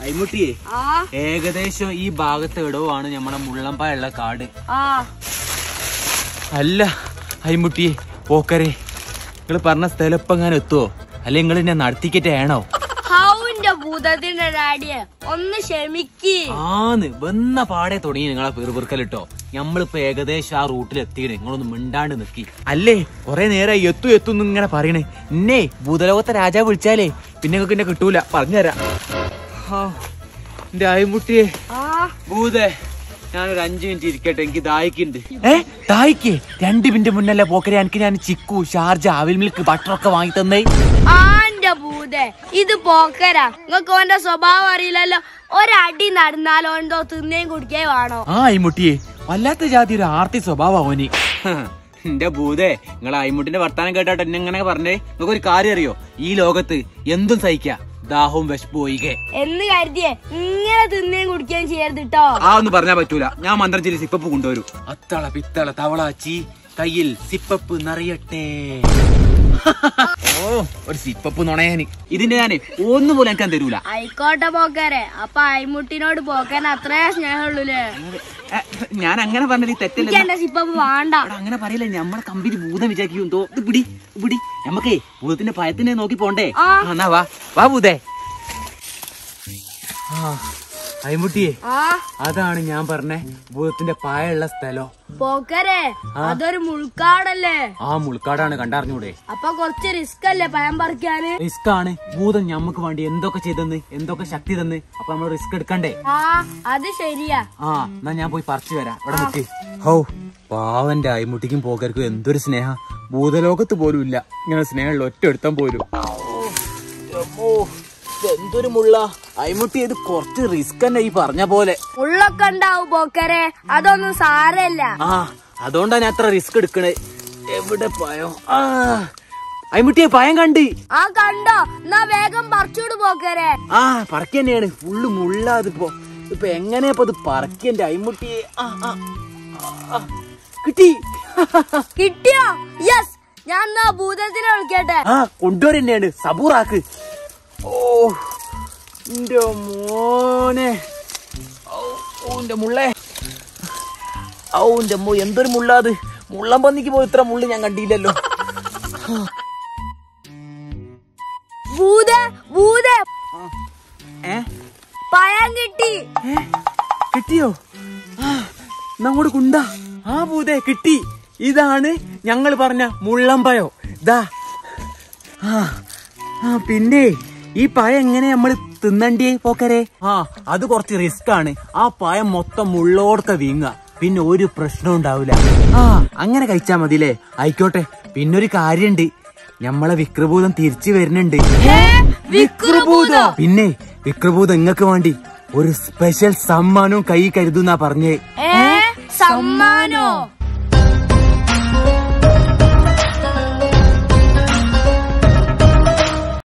അയ്മുട്ടിയെ ആ ഏകദേശം ഈ ഭാഗത്ത് എവിടെയാണ് നമ്മളെ മുള്ളമ്പായുള്ള കാട് ആ അല്ല അയ്മുട്ടിയെ പോക്കരെ നിങ്ങൾ പറഞ്ഞ സ്ഥലം ഇപ്പൊ ഞാൻ എത്തുവോ അല്ലെ നിങ്ങൾ എന്നെ നടത്തിക്കറ്റാണോ ഹൗന്റെ ഭൂതത്തിന്റെ ഡാഡിയെ ഒന്ന് ക്ഷമിക്ക് ആന്ന് വന്ന പാടെ തുടങ്ങി നിങ്ങളെ പെറുപിറുക്കലിട്ടോ നമ്മളിപ്പോ ഏകദേശം ആ റൂട്ടിൽ എത്തിക്കണേ നിങ്ങളൊന്ന് മിണ്ടാണ്ട് നിക്കി അല്ലേ കൊറേ നേരം എത്തു എത്തു ഇങ്ങനെ പറയണേ ഇന്നേ ഭൂതലോകത്തെ രാജാവ് വിളിച്ചാലേ പിന്നെ നിങ്ങൾക്ക് എന്നെ കിട്ടൂല പറഞ്ഞുതരാം ഹാ, എന്റെ അയ്മുട്ടിയെ ആ ഭൂതേ ഞാനൊരു അഞ്ചു മിനിറ്റ് ഇരിക്കട്ടെ എനിക്ക് ദാഹിക്കുണ്ട് ഏ ദാഹിക്കേ രണ്ട് മിനിറ്റ് മുന്നല്ലേ പോക്കരെ എനിക്ക് ഞാൻ ചിക്കു ഷാർജ അവിൽ മിൽക്ക് ബട്ടർ ഒക്കെ വാങ്ങി തന്നേ ആന്റെ ഭൂതേ ഇത് പോക്കരാ നിങ്ങക്ക് ഓന്റെ സ്വഭാവം അറിയില്ലല്ലോ ഒരടി നടന്നാലോ എന്തോ തിന്നേം കുടിക്കേ വേണോ ആ അയ്മുട്ടിയെ വല്ലാത്ത ജാതി ഒരു ആർത്തി സ്വഭാവം അവന് എന്റെ ഭൂതേ നിങ്ങൾ അയ്മുട്ടിന്റെ വർത്താനം കേട്ടാട്ട് എന്നെ ഇങ്ങനെ പറഞ്ഞേ നിങ്ങൾക്ക് ഒരു കാര്യം അറിയോ ഈ ലോകത്ത് എന്തും സഹിക്കാം ദാഹവും വിശപ്പ് ഒഴികെ എന്ന് കരുതിയേ ഇങ്ങനെ തിന്നേം കുടിക്കുകയും ചെയ്യരുത് കേട്ടോ ആ ഒന്ന് പറഞ്ഞാ പറ്റൂല ഞാൻ മന്ത്രം സിപ്പപ്പ് കൊണ്ടുവരും അത്തള പിത്തള തവളാച്ചി കയ്യിൽ സിപ്പപ്പ് നിറയട്ടെ ഓ ഒരു സിപ്പപ്പ് നുണയാന് ഇതിന്റെ ഞാന് ഒന്നുപോലെ എനിക്ക് തരൂല ആയിക്കോട്ടെ പോക്കരെ അപ്പൊ അയിമുട്ടിനോട് പോക്കൻ അത്രേ സ്നേഹമുള്ളൂലേ ഏ, ഞാൻ അങ്ങനെ പറഞ്ഞത് ഈ തെറ്റല്ലേ എനിക്ക് എന്റെ സിപ്പപ്പ് വേണ്ട അവിടെ അങ്ങനെ പറയില്ല നമ്മളെ കമ്പനി ഭൂതം വിചാരിക്കും തോ ഇത് പിടി ഇത് പിടി നമ്മക്കേ ഭൂതത്തിന്റെ ഭയത്തിനെ നോക്കി പോണ്ടേ ആ. ആ, എന്നാ വാ വാ ഭൂതേ ആ അയ്മുട്ടിയെ ആ അതാണ് ഞാൻ പറഞ്ഞ ഭൂതത്തിന്റെ പായുള്ള സ്ഥലം പോക്കരെ അതൊരു മുൾക്കാടല്ലേ ആ മുൾക്കാടാണ് കണ്ടറിഞ്ഞൂടെ അപ്പൊ കുറച്ച് റിസ്ക് അല്ലേ പയം പറിക്കാന് റിസ്ക് ആണ് ഭൂതം ഞമ്മക്ക് വേണ്ടി എന്തൊക്കെ ചെയ്തെന്ന് എന്തൊക്കെ ശക്തി തന്ന് അപ്പൊ നമ്മൾ റിസ്ക് എടുക്കണ്ടേ ആ അത് ശരിയാ ആ എന്നാ ഞാൻ പോയി പറിച്ചു വരാം ഇവിടെ നിൽക്ക് ഹൗ പാവന്റെ അയ്മുട്ടിക്കും പോകർക്കും എന്തൊരു സ്നേഹ ഭൂതലോകത്ത് പോലും ഇല്ല ഇങ്ങനെ സ്നേഹമുള്ള ഒറ്റ എടുത്താൻ പോലും എന്തൊരു മുള്ള അയ്മുട്ടി ഇത് കുറച്ച് റിസ്ക് തന്നെ ഈ പറഞ്ഞ പോലെ ഉള്ളൊക്കെ ഉണ്ടാവും പോക്കരെ അതൊന്നും സാരല്ല ആ അതുകൊണ്ടാ ഞാൻ അത്ര റിസ്ക് എടുക്കണേ എവിടെ പയം ആ അയ്മുട്ടിയെ പയം കണ്ട് ആ കണ്ടോ എന്നാ വേഗം പറിച്ചോട് പോക്കരെ ആ പറക്കി തന്നെയാണ് ഫുള്ള് മുള്ള അതിപ്പോ ഇപ്പൊ എങ്ങനെയാ ഇപ്പൊ ഇത് പറക്കി എന്റെ അയ്മുട്ടിയെ ആ ആ ആ, ആ. കിട്ടി കിട്ടിയോ യെസ് ഞാൻ എന്നാ ഭൂതത്തിനെ വിളിക്കട്ടെ ആ കൊണ്ടുവരന്നെയാണ് സബൂറാക്ക് ഓ എന്റെ മോനെ ഔ, ഓ എന്റെ മുള്ളേ ഔ എന്റെ അമ്മോ എന്തൊരു മുള്ള അത് മുള്ളം പന്നിക്ക് പോയി ഇത്ര മുള്ളു ഞാൻ കണ്ടില്ലല്ലോ ഭൂത ഭൂത ഏ പഴം കിട്ടി ഏ? കിട്ടിയോ ആ നമ്മോട് കുണ്ട ആ പൂതേ കിട്ടി ഇതാണ് ഞങ്ങൾ പറഞ്ഞ മുള്ളമ്പയോ ദാ ആ ആ പിന്നെ ഈ പഴം എങ്ങനെ നമ്മൾ തിന്നണ്ടേ പോക്കരെ ആ അത് കുറച്ച് റിസ്ക് ആണ് ആ പഴം മൊത്തം മുള്ളോർക്ക വീങ്ങ പിന്നെ ഒരു പ്രശ്നം ഉണ്ടാവില്ല ആ അങ്ങനെ കഴിച്ചാ മതിലേ ആയിക്കോട്ടെ പിന്നൊരു കാര്യണ്ട് നമ്മളെ വിക്രഭൂതം തിരിച്ചു വരുന്നുണ്ട് വിക്രഭൂതം? പിന്നെ വിക്രഭൂതം ഇങ്ങക്ക് വേണ്ടി ഒരു സ്പെഷ്യൽ സമ്മാനവും കൈ കരുതുന്നാ പറഞ്ഞേ ഏ സമ്മാനോ